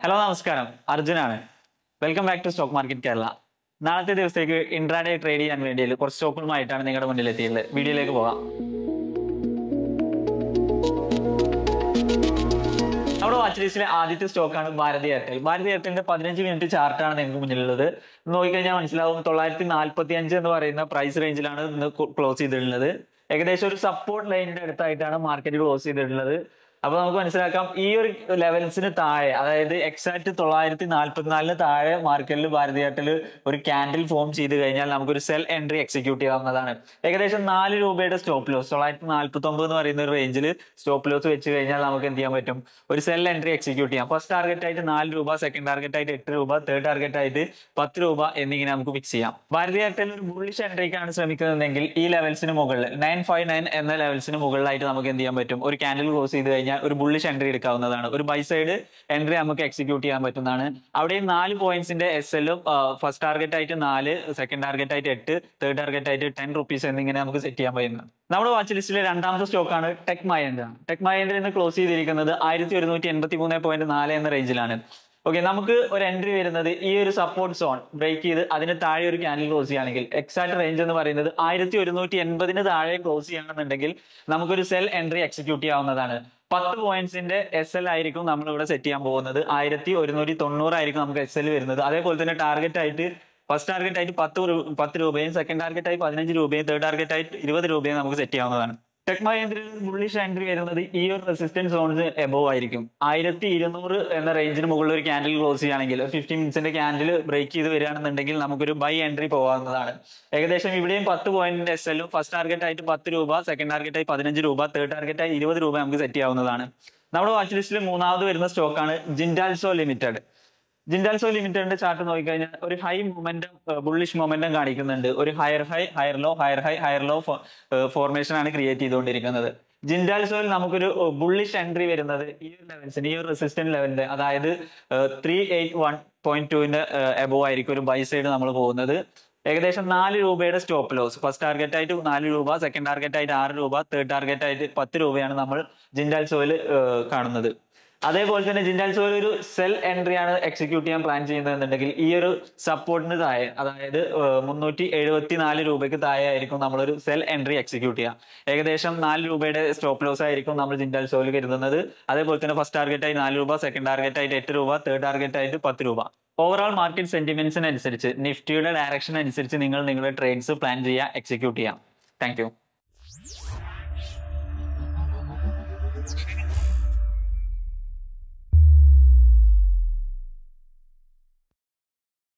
hello നമസ്കാരം അർജുനാണ് welcome back to stock market Kerala നാളത്തെ ദിവസത്തേക്ക് ഇൻട്രാഡേ ട്രേഡ് ചെയ്യാൻ വേണ്ടിയിൽ കുറച്ച് സ്റ്റോക്കുകളുമായിട്ടാണ് നിങ്ങളുടെ മുന്നിൽ എത്തിയിട്ടുള്ളത് വീഡിയോയിലേക്ക് പോകാം നമ്മുടെ വാച്ച് ലിസ്റ്റിലെ ആദ്യത്തെ സ്റ്റോക്കാണ് ഭാരതി എയർടെൽ ഭാരതി എയർടെലിന്റെ പതിനഞ്ച് മിനിറ്റ് ചാർട്ടാണ് നിങ്ങൾക്ക് മുന്നിലുള്ളത് നോക്കിക്കഴിഞ്ഞാൽ മനസ്സിലാവും തൊള്ളായിരത്തി നാൽപ്പത്തി അഞ്ച് എന്ന് പറയുന്ന പ്രൈസ് റേഞ്ചിലാണ് ഇന്ന് ക്ലോസ് ചെയ്തിട്ടുള്ളത് ഏകദേശം ഒരു സപ്പോർട്ട് ലൈനിന്റെ അടുത്തായിട്ടാണ് മാർക്കറ്റ് ക്ലോസ് ചെയ്തിട്ടുള്ളത് അപ്പൊ നമുക്ക് മനസ്സിലാക്കാം ഈ ഒരു ലെവൽസിന് താഴെ അതായത് എക്സാക്ട് തൊള്ളായിരത്തി നാൽപ്പത്തിനാലിന് താഴെ മാർക്കറ്റിൽ ഭാരതി എയർടെൽ ഒരു ക്യാൻഡിൽ ഫോം ചെയ്ത് കഴിഞ്ഞാൽ നമുക്കൊരു സെൽ എൻട്രി എക്സിക്യൂട്ട് ചെയ്യാവുന്നതാണ് ഏകദേശം നാല് രൂപയുടെ സ്റ്റോപ്പ് ലോസ് തൊള്ളായിരത്തി നാൽപ്പത്തി ഒമ്പത് എന്ന് പറയുന്ന ഒരു റേഞ്ചിൽ സ്റ്റോപ്പ് ലോസ് വെച്ച് കഴിഞ്ഞാൽ നമുക്ക് എന്ത് ചെയ്യാൻ പറ്റും ഒരു സെൽ എൻട്രി എക്സിക്യൂട്ട് ചെയ്യാം ഫസ്റ്റ് ടാർഗറ്റ് ആയിട്ട് നാല് രൂപ സെക്കൻഡ് ടാർഗറ്റ് ആയിട്ട് എട്ട് രൂപ തേർഡ് ടാർഗറ്റ് ആയിട്ട് പത്ത് രൂപ എന്നിങ്ങനെ നമുക്ക് ഫിക്സ് ചെയ്യാം ഭാരതി എയർടെൽ ഒരു ബുള്ളിഷ് എൻട്രിക്കാണ് ശ്രമിക്കുന്നതെങ്കിൽ ഈ ലെവൽസിന് മുകളിൽ നയൻ ഫൈവ് നയൻ എന്ന ലെവൽസിന് മുകളിലായിട്ട് നമുക്ക് എന്ത് ചെയ്യാൻ പറ്റും ഒരു ക്യാൻഡിൽ ക്ലോസ് ചെയ്ത് കഴിഞ്ഞാൽ ഒരു ബുള്ളിഷ് എൻട്രി എടുക്കാവുന്നതാണ് ഒരു ബൈ സൈഡ് എൻട്രി നമുക്ക് എക്സിക്യൂട്ട് ചെയ്യാൻ പറ്റുന്നതാണ് അവിടെ നാല് പോയിന്റ്സിന്റെ എസ് എല്ലും ഫസ്റ്റ് ടാർഗറ്റ് ആയിട്ട് നാല് സെക്കൻഡ് ടാർഗറ്റ് ആയിട്ട് എട്ട് തേർഡ് ടാർഗറ്റ് ആയിട്ട് ടെൻ റുപ്പീസ് എന്നിങ്ങനെ നമുക്ക് സെറ്റ് ചെയ്യാൻ പറ്റുന്നത് നമ്മുടെ വാച്ച് ലിസ്റ്റിലെ രണ്ടാമത്തെ സ്റ്റോക്കാണ് ടെക് മഹേന്ദ്ര ടെക് മഹേന്ദ്ര ഇന്ന് ക്ലോസ് ചെയ്തിരിക്കുന്നത് ആയിരത്തി ഒരുന്നൂറ്റി എൺപത്തി മൂന്ന് പോയിന്റ് നാല് എന്ന റേഞ്ചിലാണ് ഓക്കെ നമുക്ക് ഒരു എൻട്രി വരുന്നത് ഈ ഒരു സപ്പോർട്ട് സോൺ ബ്രേക്ക് ചെയ്ത് അതിന് താഴെ ഒരു ക്യാൻഡിൽ ക്ലോസ് ചെയ്യുകയാണെങ്കിൽ എക്സാക്ട് റേഞ്ച് എന്ന് പറയുന്നത് ആയിരത്തി ഒരുന്നൂറ്റി എൺപതിന് താഴെ ക്ലോസ് ചെയ്യുകയാണെന്നുണ്ടെങ്കിൽ നമുക്കൊരു സെൽ എൻട്രി എക്സിക്യൂട്ട് ചെയ്യാവുന്നതാണ് പത്ത് പോയിന്റ്സിന്റെ എസ് എൽ ആയിരിക്കും നമ്മൾ ഇവിടെ സെറ്റ് ചെയ്യാൻ പോകുന്നത് ആയിരത്തി ഒരുന്നൂറ്റി തൊണ്ണൂറായിരിക്കും നമുക്ക് എസ് എൽ വരുന്നത് അതേപോലെ തന്നെ ടാർഗറ്റ് ആയിട്ട് ഫസ്റ്റ് ടാർഗറ്റ് ആയിട്ട് പത്ത് രൂ- പത്ത് രൂപയും സെക്കൻഡ് ടാർഗറ്റ് ആയി പതിനഞ്ച് രൂപയും തേർഡ് ടാർഗറ്റ് ആയിട്ട് ഇരുപത് രൂപയും നമുക്ക് സെറ്റ് ചെയ്യാവുന്നതാണ് ടെക് മഹേന്ദ്രയിൽ ബുള്ളിഷ് എൻട്രി വരുന്നത് ഈ ഒരു റെസിസ്റ്റൻസ് സോണിന് എബോവ് ആയിരിക്കും ആയിരത്തി ഇരുന്നൂറ് എന്ന റേഞ്ചിന് മുകളിൽ ഒരു ക്യാൻഡിൽ ക്ലോസ് ചെയ്യുകയാണെങ്കിൽ ഫിഫ്റ്റി മിനിറ്റ്സിന്റെ ക്യാൻഡിൽ ബ്രേക്ക് ചെയ്ത് വരികയാണെന്നുണ്ടെങ്കിൽ നമുക്കൊരു ബൈ എൻട്രി പോകാവുന്നതാണ് ഏകദേശം ഇവിടെയും പത്ത് പോയിന്റ് എസ് എല്ലും ഫസ്റ്റ് ടാർഗറ്റ് ആയിട്ട് പത്ത് രൂപ സെക്കൻഡ് ടാർഗറ്റ് ആയി പതിനഞ്ച് രൂപ തേർഡ് ടാർഗറ്റ് ആയി ഇരുപത് രൂപ നമുക്ക് സെറ്റ് ചെയ്യാവുന്നതാണ് നമ്മുടെ വാച്ച് ലിസ്റ്റിൽ മൂന്നാമത് വരുന്ന സ്റ്റോക്കാണ് ജിൻഡാൽസോ ലിമിറ്റഡ് ജിൻഡാൽസോ ലിമിറ്റഡിന്റെ ചാർട്ട് നോക്കിക്കഴിഞ്ഞാൽ ഒരു ഹൈ മൊമെന്റം ബുള്ളിഷ് മൊമെന്റം കാണിക്കുന്നുണ്ട് ഒരു higher high higher low higher high higher low formation ആണ് ക്രിയേറ്റ് ചെയ്തുകൊണ്ടിരിക്കുന്നത് ജിൻഡാൽസോയിൽ നമുക്കൊരു ബുള്ളിഷ് എൻട്രി വരുന്നത് ഈ ഒരു ലെവൽസിന് ഈ ഒരു റെസിസ്റ്റന്റ് ലെവലിന്റെ അതായത് ത്രീ എയ്റ്റ് വൺ പോയിന്റ് ടുവിന്റെ എബോ ആയിരിക്കും ഒരു ബൈ സൈഡ് നമ്മൾ പോകുന്നത് ഏകദേശം നാല് രൂപയുടെ സ്റ്റോപ്പ് ലോസ് ഫസ്റ്റ് ടാർഗറ്റ് ആയിട്ട് നാല് രൂപ സെക്കൻഡ് ടാർഗറ്റ് ആയിട്ട് ആറ് രൂപ തേർഡ് ടാർഗറ്റ് ആയിട്ട് പത്ത് രൂപയാണ് നമ്മൾ ജിൻഡാൽസോയിൽ കാണുന്നത് അതേപോലെ തന്നെ ജിൻഡാൽ സോയിൽ ഒരു സെൽ എൻട്രി ആണ് എക്സിക്യൂട്ട് ചെയ്യാൻ പ്ലാൻ ചെയ്യുന്നതെന്നുണ്ടെങ്കിൽ ഈ ഒരു സപ്പോർട്ടിന് താഴെ അതായത് മുന്നൂറ്റി എഴുപത്തി നാല് രൂപയ്ക്ക് താഴെ ആയിരിക്കും നമ്മളൊരു സെൽ എൻട്രി എക്സിക്യൂട്ട് ചെയ്യുക ഏകദേശം നാല് രൂപയുടെ സ്റ്റോപ്പ് ലോസ് ആയിരിക്കും നമ്മൾ ജിൻഡാൽ സോയിൽ കരുതുന്നത് അതേപോലെ തന്നെ ഫസ്റ്റ് ടാർഗറ്റ് ആയി നാല് രൂപ സെക്കൻഡ് ടാർഗറ്റ് ആയിട്ട് എട്ട് രൂപ തേർഡ് ടാർഗറ്റ് ആയിട്ട് പത്ത് രൂപ ഓവറോൾ മാർക്കറ്റ് സെന്റിമെന്റ്സിനനുസരിച്ച് നിഫ്റ്റിയുടെ ഡയറക്ഷൻ അനുസരിച്ച് നിങ്ങൾ നിങ്ങളുടെ ട്രേഡ്സ് പ്ലാൻ ചെയ്യുക എക്സിക്യൂട്ട് ചെയ്യാം താങ്ക് യു